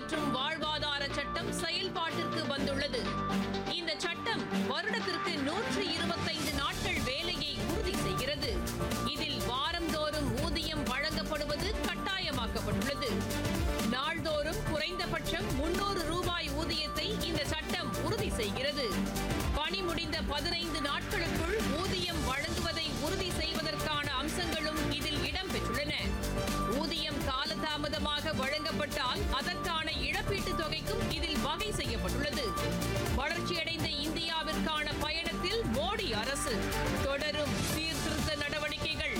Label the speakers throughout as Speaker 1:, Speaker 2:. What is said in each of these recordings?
Speaker 1: மற்றும் வாழ்வாதார சட்டம் செயல்பாட்டிற்கு வந்துள்ளது இந்த சட்டம் வருடத்திற்கு நூற்று இருபத்தைந்து நாட்கள் வேலையை உறுதி செய்கிறது இதில் வாரந்தோறும் ஊதியம் வழங்கப்படுவது கட்டாயமாக்கப்பட்டுள்ளது நாள்தோறும் குறைந்தபட்சம் முன்னூறு ரூபாய் ஊதியத்தை இந்த சட்டம் உறுதி செய்கிறது பணி முடிந்த பதினைந்து நாட்களுக்குள் ஊதியம் வழங்குவதை உறுதி செய்வதற்கான அம்சங்களும் இதில் இடம்பெற்றுள்ளன ஊதியம் காலதாமதமாக வழங்கப்பட்டால் அதற்கான இழப்பீட்டுத் தொகைக்கும் இதில் வகை செய்யப்பட்டுள்ளது வளர்ச்சியடைந்த இந்தியாவிற்கான பயணத்தில் மோடி அரசு தொடரும் சீர்திருத்த நடவடிக்கைகள்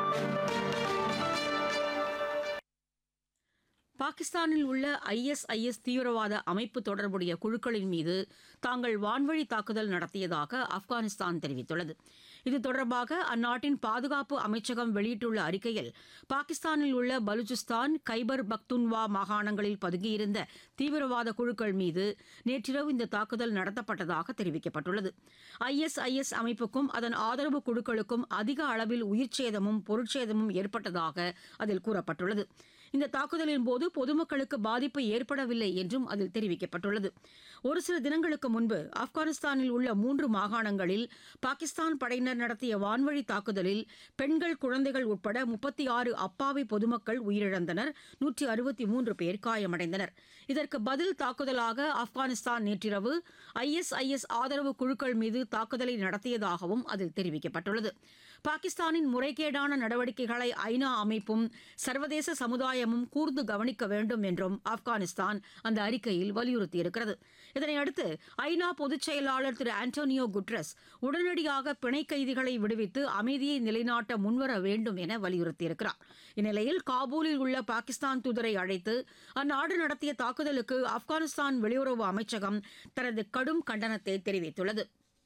Speaker 2: பாகிஸ்தானில் உள்ள ஐஎஸ்ஐஎஸ் தீவிரவாத அமைப்பு தொடர்புடைய குழுக்களின் மீது தாங்கள் வான்வழி தாக்குதல் நடத்தியதாக ஆப்கானிஸ்தான் தெரிவித்துள்ளது இது தொடர்பாக அந்நாட்டின் பாதுகாப்பு அமைச்சகம் வெளியிட்டுள்ள அறிக்கையில் பாகிஸ்தானில் உள்ள பலுச்சிஸ்தான் கைபர் பக்துன்வா மாகாணங்களில் பதுங்கியிருந்த தீவிரவாத குழுக்கள் மீது நேற்றிரவு இந்த தாக்குதல் நடத்தப்பட்டதாக தெரிவிக்கப்பட்டுள்ளது ஐஎஸ்ஐஎஸ் அமைப்புக்கும் அதன் ஆதரவு குழுக்களுக்கும் அதிக அளவில் உயிர்ச்சேதமும் பொருட்சேதமும் ஏற்பட்டதாக அதில் கூறப்பட்டுள்ளது இந்த தாக்குதலின் போது பொதுமக்களுக்கு பாதிப்பு ஏற்படவில்லை என்றும் அதில் தெரிவிக்கப்பட்டுள்ளது ஒரு சில தினங்களுக்கு முன்பு ஆப்கானிஸ்தானில் உள்ள மூன்று மாகாணங்களில் பாகிஸ்தான் படையினர் நடத்திய வான்வழி தாக்குதலில் பெண்கள் குழந்தைகள் உட்பட முப்பத்தி ஆறு அப்பாவி பொதுமக்கள் உயிரிழந்தனர் நூற்றி அறுபத்தி மூன்று பேர் காயமடைந்தனர் இதற்கு பதில் தாக்குதலாக ஆப்கானிஸ்தான் நேற்றிரவு ஐஎஸ்ஐஎஸ் ஆதரவு குழுக்கள் மீது தாக்குதலை நடத்தியதாகவும் அதில் தெரிவிக்கப்பட்டுள்ளது பாகிஸ்தானின் முறைகேடான நடவடிக்கைகளை ஐநா அமைப்பும் சர்வதேச சமுதாயமும் கூர்ந்து கவனிக்க வேண்டும் என்றும் ஆப்கானிஸ்தான் அந்த அறிக்கையில் வலியுறுத்தியிருக்கிறது இதனையடுத்து ஐநா பொதுச் செயலாளர் திரு ஆண்டோனியோ குட்ரஸ் உடனடியாக பிணை கைதிகளை விடுவித்து அமைதியை நிலைநாட்ட முன்வர வேண்டும் என வலியுறுத்தியிருக்கிறார் இந்நிலையில் காபூலில் உள்ள பாகிஸ்தான் தூதரை அழைத்து அந்நாடு நடத்திய தாக்குதலுக்கு ஆப்கானிஸ்தான் வெளியுறவு அமைச்சகம் தனது கடும் கண்டனத்தை தெரிவித்துள்ளது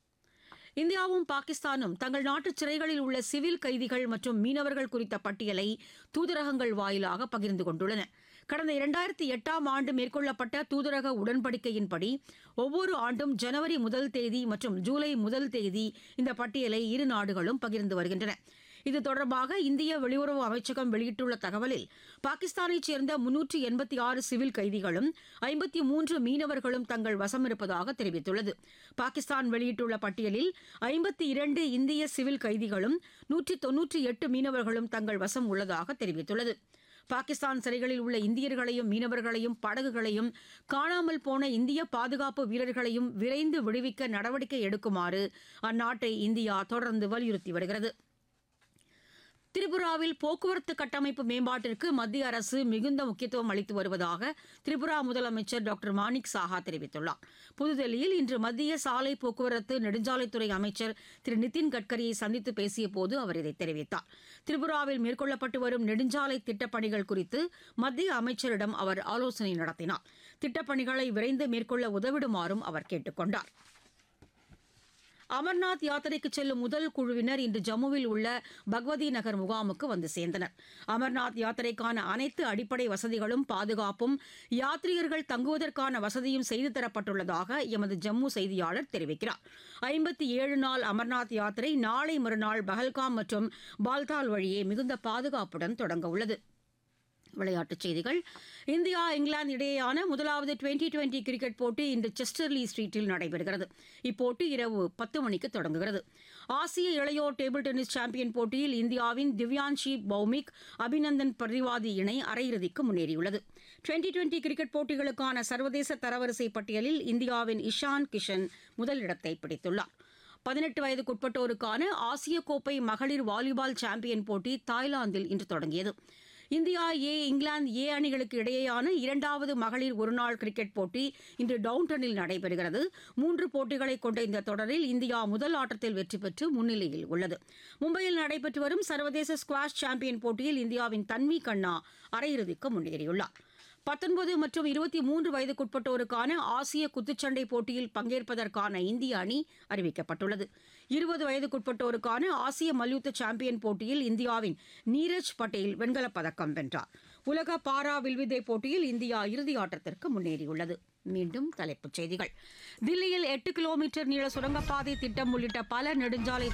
Speaker 2: இந்தியாவும் பாகிஸ்தானும் தங்கள் நாட்டு சிறைகளில் உள்ள சிவில் கைதிகள் மற்றும் மீனவர்கள் குறித்த பட்டியலை தூதரகங்கள் வாயிலாக பகிர்ந்து கொண்டுள்ளன கடந்த இரண்டாயிரத்தி எட்டாம் ஆண்டு மேற்கொள்ளப்பட்ட தூதரக உடன்படிக்கையின்படி ஒவ்வொரு ஆண்டும் ஜனவரி முதல் தேதி மற்றும் ஜூலை முதல் தேதி இந்த பட்டியலை இரு நாடுகளும் பகிர்ந்து வருகின்றன இது தொடர்பாக இந்திய வெளியுறவு அமைச்சகம் வெளியிட்டுள்ள தகவலில் பாகிஸ்தானைச் சேர்ந்த முன்னூற்று எண்பத்தி ஆறு சிவில் கைதிகளும் ஐம்பத்தி மூன்று மீனவர்களும் தங்கள் வசம் இருப்பதாக தெரிவித்துள்ளது பாகிஸ்தான் வெளியிட்டுள்ள பட்டியலில் ஐம்பத்தி இரண்டு இந்திய சிவில் கைதிகளும் நூற்றி தொன்னூற்றி எட்டு மீனவர்களும் தங்கள் வசம் உள்ளதாக தெரிவித்துள்ளது பாகிஸ்தான் சிறைகளில் உள்ள இந்தியர்களையும் மீனவர்களையும் படகுகளையும் காணாமல் போன இந்திய பாதுகாப்பு வீரர்களையும் விரைந்து விடுவிக்க நடவடிக்கை எடுக்குமாறு அந்நாட்டை இந்தியா தொடர்ந்து வலியுறுத்தி வருகிறது திரிபுராவில் போக்குவரத்து கட்டமைப்பு மேம்பாட்டிற்கு மத்திய அரசு மிகுந்த முக்கியத்துவம் அளித்து வருவதாக திரிபுரா முதலமைச்சர் டாக்டர் மாணிக் சாஹா தெரிவித்துள்ளார் புதுதில்லியில் இன்று மத்திய சாலை போக்குவரத்து நெடுஞ்சாலைத்துறை அமைச்சர் திரு நிதின் கட்கரியை சந்தித்து பேசிய போது அவர் இதை தெரிவித்தார் திரிபுராவில் மேற்கொள்ளப்பட்டு வரும் நெடுஞ்சாலை திட்டப்பணிகள் குறித்து மத்திய அமைச்சரிடம் அவர் ஆலோசனை நடத்தினார் திட்டப்பணிகளை விரைந்து மேற்கொள்ள உதவிடுமாறும் அவர் கேட்டுக் கொண்டார் அமர்நாத் யாத்திரைக்கு செல்லும் முதல் குழுவினர் இன்று ஜம்முவில் உள்ள பகவதி நகர் முகாமுக்கு வந்து சேர்ந்தனர் அமர்நாத் யாத்திரைக்கான அனைத்து அடிப்படை வசதிகளும் பாதுகாப்பும் யாத்ரீகர்கள் தங்குவதற்கான வசதியும் செய்து தரப்பட்டுள்ளதாக எமது ஜம்மு செய்தியாளர் தெரிவிக்கிறார் ஐம்பத்தி ஏழு நாள் அமர்நாத் யாத்திரை நாளை மறுநாள் பஹல்காம் மற்றும் பால்தால் வழியே மிகுந்த பாதுகாப்புடன் தொடங்க உள்ளது விளையாட்டுச் செய்திகள் இந்தியா இங்கிலாந்து இடையேயான முதலாவது டுவெண்டி டுவெண்டி கிரிக்கெட் போட்டி இன்று செஸ்டர்லி ஸ்ட்ரீட்டில் நடைபெறுகிறது இப்போட்டி இரவு பத்து மணிக்கு தொடங்குகிறது ஆசிய இளையோர் டேபிள் டென்னிஸ் சாம்பியன் போட்டியில் இந்தியாவின் திவ்யான்ஷி பௌமிக் அபிநந்தன் பரிவாதி இணை அரையிறுதிக்கு முன்னேறியுள்ளது டுவெண்டி டுவெண்டி கிரிக்கெட் போட்டிகளுக்கான சர்வதேச தரவரிசை பட்டியலில் இந்தியாவின் இஷான் கிஷன் முதலிடத்தை பிடித்துள்ளார் பதினெட்டு வயதுக்குட்பட்டோருக்கான ஆசிய கோப்பை மகளிர் வாலிபால் சாம்பியன் போட்டி தாய்லாந்தில் இன்று தொடங்கியது இந்தியா ஏ இங்கிலாந்து ஏ அணிகளுக்கு இடையேயான இரண்டாவது மகளிர் ஒருநாள் கிரிக்கெட் போட்டி இன்று டவுன்டனில் நடைபெறுகிறது மூன்று போட்டிகளை கொண்ட இந்த தொடரில் இந்தியா முதல் ஆட்டத்தில் வெற்றி பெற்று முன்னிலையில் உள்ளது மும்பையில் நடைபெற்று வரும் சர்வதேச ஸ்குவாஷ் சாம்பியன் போட்டியில் இந்தியாவின் தன்வி கண்ணா அரையிறுதிக்கு முன்னேறியுள்ளார் பத்தொன்பது மற்றும் இருபத்தி மூன்று வயதுக்குட்பட்டோருக்கான ஆசிய குத்துச்சண்டை போட்டியில் பங்கேற்பதற்கான இந்திய அணி அறிவிக்கப்பட்டுள்ளது இருபது வயதுக்குட்பட்டோருக்கான ஆசிய மல்யுத்த சாம்பியன் போட்டியில் இந்தியாவின் நீரஜ் பட்டேல் வெண்கலப் பதக்கம் வென்றார் உலக பாரா வில்வித்தை போட்டியில் இந்தியா இறுதி ஆட்டத்திற்கு முன்னேறியுள்ளது மீண்டும் தலைப்புச் செய்திகள் தில்லியில் எட்டு கிலோமீட்டர் நீள சுரங்கப்பாதை திட்டம் உள்ளிட்ட பல நெடுஞ்சாலை